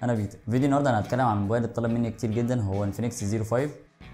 انا فيتا فيديو النهارده انا هتكلم عن موبايل اتطلب مني كتير جدا هو انفينكس 05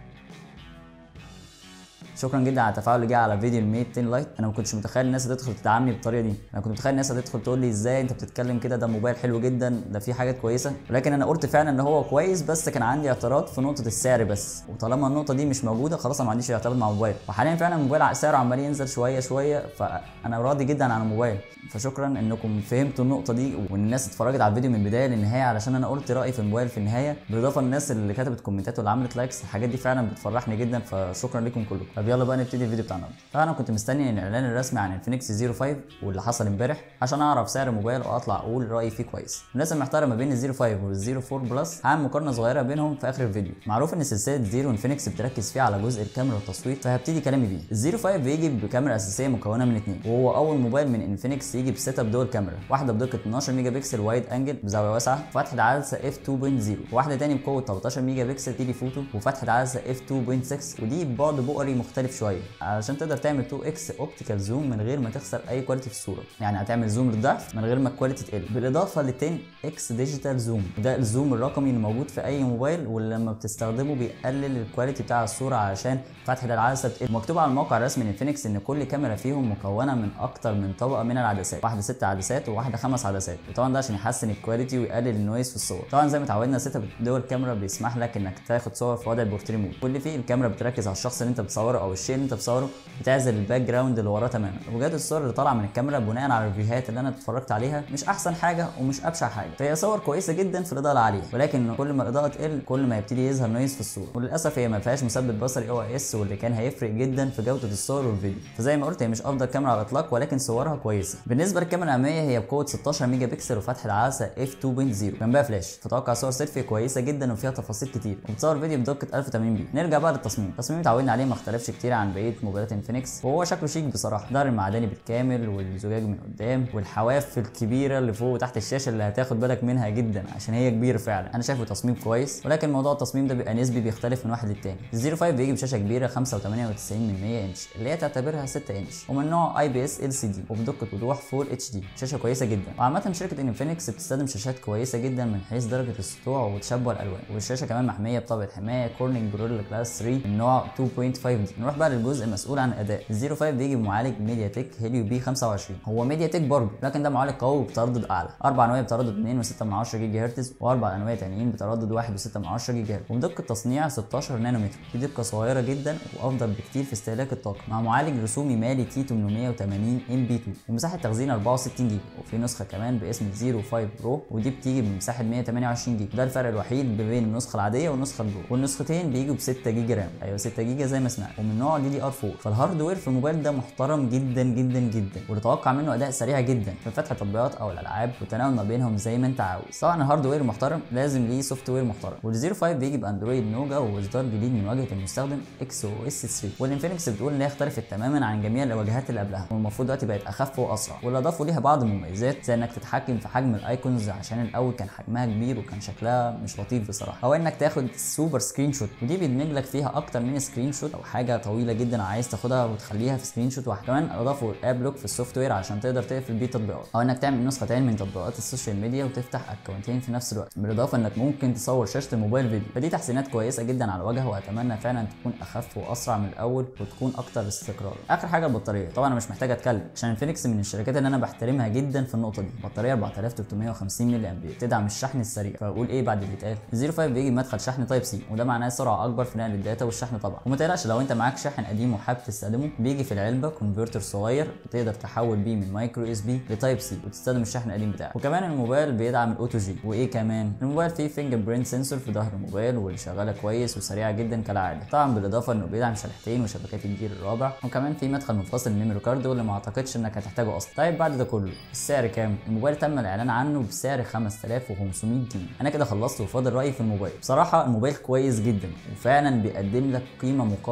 شكرا جدا على التفاعل اللي جه على فيديو ال 200 لايك انا ما كنتش متخيل الناس هتدخل تدعمني بالطريقه دي انا كنت متخيل الناس هتدخل تقول لي ازاي انت بتتكلم كده ده موبايل حلو جدا ده فيه حاجات كويسه ولكن انا قلت فعلا ان هو كويس بس كان عندي اعتراض في نقطه السعر بس وطالما النقطه دي مش موجوده خلاص انا ما عنديش اعتراض مع الموبايل وحاليا فعلا الموبايل سعره عمال ينزل شويه شويه فانا راضي جدا عن الموبايل فشكرا انكم فهمتوا النقطه دي وان الناس اتفرجت على الفيديو من البدايه للنهايه علشان انا قلت رايي في الموبايل في النهايه بالاضافه للناس اللي كتبت كومنتات واللي عملت لايكس الحاجات دي فعلا بتفرحني جدا فشكرا لكم كلكم طب يلا بقى نبتدي الفيديو بتاعنا فانا كنت مستني الاعلان الرسمي عن الفينكس 05 واللي حصل امبارح عشان اعرف سعر الموبايل واطلع اقول رايي فيه كويس الناس المحتاره ما بين ال 05 وال 04 بلس هعمل مقارنه صغيره بينهم في اخر الفيديو معروف ان سلسله زيرو انفينكس بتركز فيها على جزء الكاميرا والتصوير فهبتدي كلامي بيه ال 05 بيجي بكاميرا اساسيه مكونه من اثنين وهو اول موبايل من انفينكس يجي بسيت اب دول كاميرا واحده بدقه 12 ميجا بكسل وايد انجل بزاويه واسعه وفتحه عدسه اف 2.0 وواحده تاني بقوه 13 ميجا بكسل تيلي فوتو وفتحه عدسه اف 2.6 ودي بعد بؤري مختلف شويه علشان تقدر تعمل 2 اكس اوبتيكال زوم من غير ما تخسر اي كواليتي في الصوره يعني هتعمل زوم للضعف من غير ما الكواليتي تقل بالاضافه ل 10 اكس ديجيتال زوم وده الزوم الرقمي اللي موجود في اي موبايل واللي لما بتستخدمه بيقلل الكواليتي بتاع الصوره علشان فتحه العدسه بتقل مكتوب على الموقع الرسمي لانفينكس ان كل كاميرا فيهم مكونه من اكتر من طبقه من العدسات واحده ست عدسات وواحده خمس عدسات وطبعا ده عشان يحسن الكواليتي ويقلل النويز في الصور طبعا زي ما اتعودنا سيت اب دول الكاميرا بيسمح لك انك تاخد صور في وضع البورتريه مود واللي فيه الكاميرا بتركز على الشخص اللي انت بتصوره او الشيء اللي انت بتصوره بتعزل الباك جراوند اللي وراه تماما وجوده الصور اللي طالعه من الكاميرا بناء على الريفيوهات اللي انا اتفرجت عليها مش احسن حاجه ومش ابشع حاجه فهي صور كويسه جدا في الاضاءه العاليه ولكن كل ما الاضاءه تقل كل ما يبتدي يظهر نويز في الصوره وللاسف هي ما فيهاش مثبت بصري او اس واللي كان هيفرق جدا في جوده الصور والفيديو فزي ما قلت هي مش افضل كاميرا على الاطلاق ولكن صورها كويسه بالنسبه للكاميرا الاماميه هي بقوه 16 ميجا بكسل وفتحه عدسه اف 2.0 جنبها فلاش فتوقع صور سيلفي كويسه جدا وفيها تفاصيل كتير وبتصور فيديو بدقه 1080 بي نرجع بقى للتصميم التصميم اتعودنا عليه ما اختلفش كتير عن بقيه موبايلات انفينكس وهو شكله شيك بصراحه ظهر المعدني بالكامل والزجاج من قدام والحواف الكبيره اللي فوق وتحت الشاشه اللي هتاخد بالك منها جدا عشان هي كبيره فعلا انا شايفه تصميم كويس ولكن موضوع التصميم ده بيبقى نسبي بيختلف من واحد للتاني ال 05 بيجي بشاشه كبيره 5.98 من 100 انش اللي هي تعتبرها 6 انش ومن نوع اي بي اس ال سي دي وبدقه وضوح فول اتش دي شاشه كويسه جدا وعامه شركه انفينكس بتستخدم شاشات كويسه جدا من حيث درجه السطوع وتشبع الالوان والشاشه كمان محميه بطابعه حمايه كورنينج جوريلا كلاس 3 من نوع 2.5 دي نروح بقى للجزء المسؤول عن الاداء ال 05 بيجي بمعالج ميديا تك هيليو بي 25 هو ميديا تك برضه لكن ده معالج قوي بتردد اعلى اربع انواع بتردد 2.6 جيجا هرتز واربع انواع تانيين بتردد 1.6 جيجا هرتز وبدقه تصنيع 16 نانومتر دي دقه صغيره جدا وافضل بكتير في استهلاك الطاقه مع معالج رسومي مالي تي 880 ام بي 2 ومساحه تخزين 64 جيجا وفي نسخه كمان باسم 05 برو ودي بتيجي بمساحه 128 جيجا ده الفرق الوحيد بين النسخه العاديه والنسخه البرو والنسختين بيجوا ب 6 جيجا رام ايوه 6 جيجا زي ما سمعت ومن نوع دي دي ار 4 فالهاردوير في الموبايل ده محترم جدا جدا جدا ونتوقع منه اداء سريع جدا في فتح التطبيقات او الالعاب والتناول ما بينهم زي ما انت عاوز طبعا الهاردوير محترم لازم ليه سوفت وير محترم وال 05 بيجي باندرويد نوجا واصدار جديد من واجهه المستخدم اكس او اس 3 والانفينكس بتقول ان هي اختلفت تماما عن جميع الواجهات اللي قبلها والمفروض دلوقتي بقت اخف واسرع واللي اضافوا ليها بعض المميزات زي انك تتحكم في حجم الايكونز عشان الاول كان حجمها كبير وكان شكلها مش لطيف بصراحه او انك تاخد سوبر سكرين شوت ودي بيدمج لك فيها اكتر من سكرين شوت او حاجه طويله جدا عايز تاخدها وتخليها في سكرين شوت وكمان اضافوا اب لوك في السوفت وير عشان تقدر تقفل بيه تطبيقات او انك تعمل نسخه تاني من تطبيقات السوشيال ميديا وتفتح اكونتين في نفس الوقت بالاضافه انك ممكن تصور شاشه الموبايل فيديو فدي تحسينات كويسه جدا على الواجهه واتمنى فعلا تكون اخف واسرع من الاول وتكون اكتر استقرار اخر حاجه البطاريه طبعا انا مش محتاج اتكلم عشان انفينكس من الشركات اللي انا بحترمها جدا في النقطه دي بطاريه 4350 ملي امبير تدعم الشحن السريع فاقول ايه بعد اللي اتقال ال 05 بيجي بمدخل شحن تايب سي وده معناه سرعه اكبر في نقل الداتا والشحن طبعا وما تقلقش لو انت معاك شاحن قديم وحابب تستخدمه بيجي في العلبه كونفرتر صغير تقدر تحول بيه من مايكرو اس بي لتايب سي وتستخدم الشحن القديم بتاعك وكمان الموبايل بيدعم الاوتو جي وايه كمان الموبايل فيه فينجر برينت سنسور في ظهر الموبايل واللي شغاله كويس وسريعه جدا كالعاده طبعا بالاضافه انه بيدعم شريحتين وشبكات الجيل الرابع وكمان في مدخل منفصل ميموري كارد واللي ما اعتقدش انك هتحتاجه اصلا طيب بعد ده كله السعر كام الموبايل تم الاعلان عنه بسعر 5500 جنيه انا كده خلصت وفاضل رايي في الموبايل بصراحه الموبايل كويس جدا وفعلا بيقدم لك قيمه مقابل كل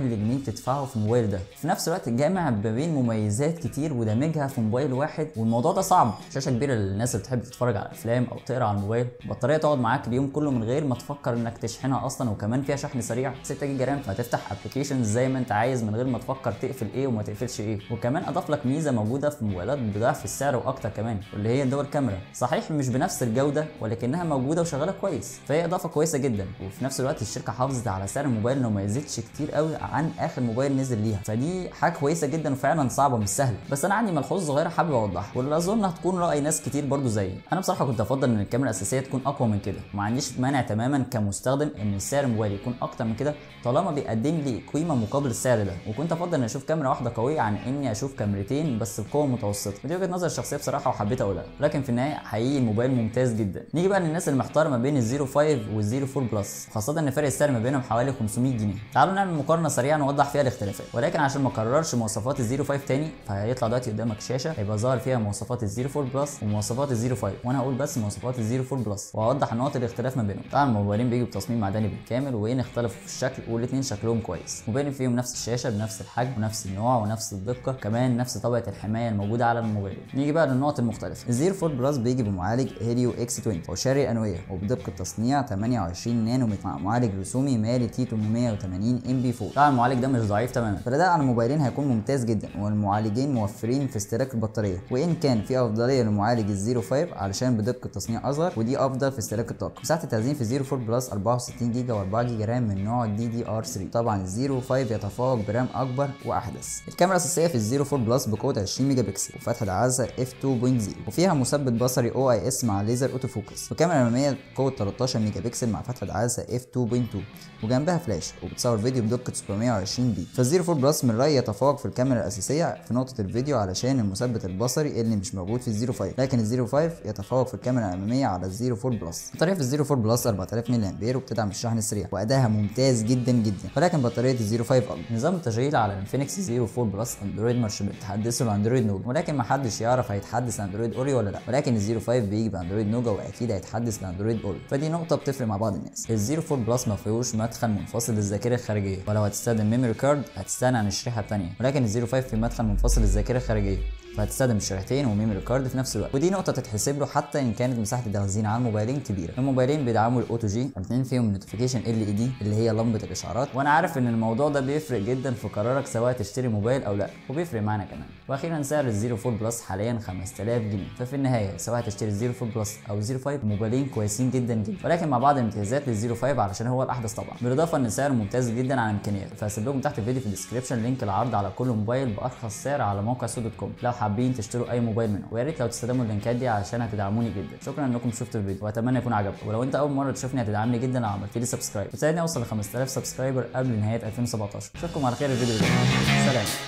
كل جنيه بتدفعه في الموبايل ده في نفس الوقت جامع ما بين مميزات كتير ودمجها في موبايل واحد والموضوع ده صعب شاشه كبيره للناس اللي بتحب تتفرج على افلام او تقرا على الموبايل بطاريه تقعد معاك اليوم كله من غير ما تفكر انك تشحنها اصلا وكمان فيها شحن سريع 6 جيجا رام فهتفتح ابلكيشنز زي ما انت عايز من غير ما تفكر تقفل ايه وما تقفلش ايه وكمان اضاف لك ميزه موجوده في موبايلات بضعف السعر واكتر كمان واللي هي الدول كاميرا صحيح مش بنفس الجوده ولكنها موجوده وشغاله كويس فهي اضافه كويسه جدا وفي نفس الوقت الشركه حافظت على سعر الموبايل انه ما يزيدش كتير قوي عن اخر موبايل نزل ليها فدي حاجه كويسه جدا وفعلا صعبه مش سهله بس انا عندي ملحوظه صغيره حابب اوضحها واللي اظن هتكون راي ناس كتير برضو زيي انا بصراحه كنت افضل ان الكاميرا الاساسيه تكون اقوى من كده وما عنديش مانع تماما كمستخدم ان سعر الموبايل يكون اكتر من كده طالما بيقدم لي قيمه مقابل السعر ده وكنت افضل ان اشوف كاميرا واحده قويه عن اني اشوف كاميرتين بس بقوه متوسطه ودي وجهه نظري الشخصيه بصراحه وحبيت اقولها لكن في النهايه حقيقي الموبايل ممتاز جدا نيجي بقى للناس اللي محتاره ما بين الزيرو 5 والزيرو 4 بلس خاصه ان فرق السعر ما بينهم حوالي 500 جنيه تعالوا نعمل مقارنه سريعه نوضح فيها الاختلافات ولكن عشان ما اكررش مواصفات الزيرو 5 تاني فهيطلع دلوقتي قدامك شاشه هيبقى ظاهر فيها مواصفات الزيرو 4 بلس ومواصفات الزيرو 5 وانا هقول بس مواصفات الزيرو 4 بلس واوضح نقط الاختلاف ما بينهم طبعا الموبايلين بيجوا بتصميم معدني بالكامل وان اختلفوا في الشكل والاثنين شكلهم كويس موبايلين فيهم نفس الشاشه بنفس الحجم ونفس النوع ونفس الدقه كمان نفس طبقه الحمايه الموجوده على الموبايل نيجي بقى للنقط المختلفه الزيرو 4 بلس بيجي بمعالج هيليو اكس 20 هو شاري انويه وبدقه تصنيع 28 نانومتر مع معالج رسومي مالي تي 880 ام بي 4 طبعا المعالج ده مش ضعيف تماما فالاداء على الموبايلين هيكون ممتاز جدا والمعالجين موفرين في استهلاك البطاريه وان كان في افضليه لمعالج الزيرو 5 علشان بدقه تصنيع اصغر ودي افضل في استهلاك الطاقه مساحه التخزين في الزيرو 4 بلس 64 جيجا و4 جيجا رام من نوع دي دي ار 3 طبعا الزيرو 5 يتفوق برام اكبر واحدث الكاميرا الاساسيه في الزيرو 4 بلس بقوه 20 ميجا بكسل وفتحه عدسه اف 2.0 وفيها مثبت بصري او اي اس مع ليزر اوتو فوكس وكاميرا اماميه بقوه 13 ميجا بكسل مع فتحه عدسه اف 2.2 وجنبها فلاش وبتصور فيديو بدقه 720 بي فالزيرو 4 بلس من رايي يتفوق في الكاميرا الاساسيه في نقطه الفيديو علشان المثبت البصري اللي مش موجود في الزيرو 5 لكن الزيرو 5 يتفوق في الكاميرا الاماميه على الزيرو 4 بلس البطاريه في الزيرو 4 بلس 4000 ملي امبير وبتدعم الشحن السريع وادائها ممتاز جدا جدا ولكن بطاريه الزيرو 5 اقل نظام التشغيل على الانفينكس زيرو 4 بلس اندرويد مارش بتحدثه لاندرويد نوجا ولكن ما حدش يعرف هيتحدث لاندرويد اوريو ولا لا ولكن الزيرو 5 بيجي باندرويد نوجا واكيد هيتحدث لاندرويد اوريو فدي نقطه بتفرق مع بعض الناس الزيرو 4 بلس ما فيهوش مدخل منفصل للذاكره الخارجيه ولو هتستخدم ميموري كارد هتستغنى عن الشريحه الثانيه ولكن الزيرو 5 في مدخل منفصل للذاكره الخارجيه فهتستخدم الشريحتين وميموري كارد في نفس الوقت ودي نقطه تتحسب له حتى ان كانت مساحه التخزين على الموبايلين كبيره الموبايلين بيدعموا الاوتو جي الاثنين فيهم نوتيفيكيشن ال اي دي اللي هي لمبه الاشعارات وانا عارف ان الموضوع ده بيفرق جدا في قرارك سواء تشتري موبايل او لا وبيفرق معانا كمان واخيرا سعر الزيرو 4 بلس حاليا 5000 جنيه ففي النهايه سواء تشتري الزيرو 4 بلس او الزيرو 5 موبايلين كويسين جدا جدا ولكن مع بعض الامتيازات للزيرو 5 علشان هو الاحدث طبعا بالاضافه ان سعره ممتاز جدا عن امكانياته فهسيب لكم تحت الفيديو في الديسكربشن لينك العرض على كل موبايل بارخص سعر على موقع سو دوت كوم لو حابين تشتروا اي موبايل منهم ويا ريت لو تستخدموا اللينكات دي عشان هتدعموني جدا شكرا انكم شفتوا الفيديو واتمنى يكون عجبكم ولو انت اول مره تشوفني هتدعمني جدا لو عملت لي سبسكرايب وتساعدني اوصل ل 5000 سبسكرايبر قبل نهايه 2017 اشوفكم على خير الفيديو ده سلام